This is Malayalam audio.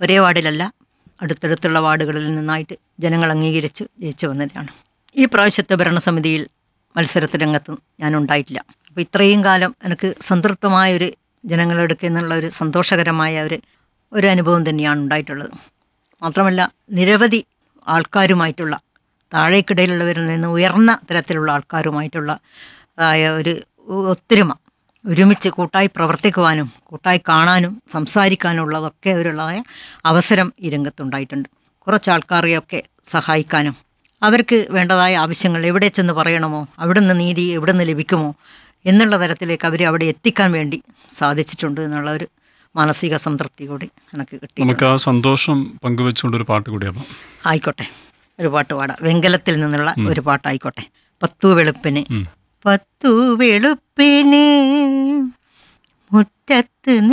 ഒരേ വാർഡിലല്ല അടുത്തടുത്തുള്ള വാർഡുകളിൽ നിന്നായിട്ട് ജനങ്ങൾ അംഗീകരിച്ച് ജയിച്ചു വന്നതാണ് ഈ പ്രാവശ്യത്തെ ഭരണസമിതിയിൽ മത്സരത്തിൽ രംഗത്ത് ഞാൻ ഉണ്ടായിട്ടില്ല അപ്പോൾ ഇത്രയും കാലം എനിക്ക് സംതൃപ്തമായ ഒരു ജനങ്ങളെടുക്കുക എന്നുള്ള ഒരു സന്തോഷകരമായ ഒരു ഒരു അനുഭവം തന്നെയാണ് ഉണ്ടായിട്ടുള്ളത് മാത്രമല്ല നിരവധി ആൾക്കാരുമായിട്ടുള്ള താഴേക്കിടയിലുള്ളവരിൽ നിന്ന് ഉയർന്ന തരത്തിലുള്ള ആൾക്കാരുമായിട്ടുള്ള ആയ ഒരു ഒത്തൊരുമ ഒരുമിച്ച് കൂട്ടായി പ്രവർത്തിക്കുവാനും കൂട്ടായി കാണാനും സംസാരിക്കാനുള്ളതൊക്കെ ഒരുള്ളതായ അവസരം ഈ രംഗത്തുണ്ടായിട്ടുണ്ട് കുറച്ച് ആൾക്കാരെയൊക്കെ സഹായിക്കാനും അവർക്ക് വേണ്ടതായ ആവശ്യങ്ങൾ എവിടെ ചെന്ന് പറയണമോ അവിടെ നിന്ന് നീതി എവിടെ നിന്ന് ലഭിക്കുമോ എന്നുള്ള തരത്തിലേക്ക് അവരെ അവിടെ എത്തിക്കാൻ വേണ്ടി സാധിച്ചിട്ടുണ്ട് എന്നുള്ള ഒരു മാനസിക സംതൃപ്തി കൂടി എനിക്ക് കിട്ടി നമുക്ക് ആ സന്തോഷം പങ്കുവെച്ചുകൊണ്ട് ഒരു പാട്ട് കൂടിയാവാം ആയിക്കോട്ടെ ഒരു പാട്ട് പാടാം വെങ്കലത്തിൽ നിന്നുള്ള ഒരു പാട്ടായിക്കോട്ടെ പത്തു വെളുപ്പിന് ഉം. പത്തു വെളുപ്പിന് മുറ്റത്ത്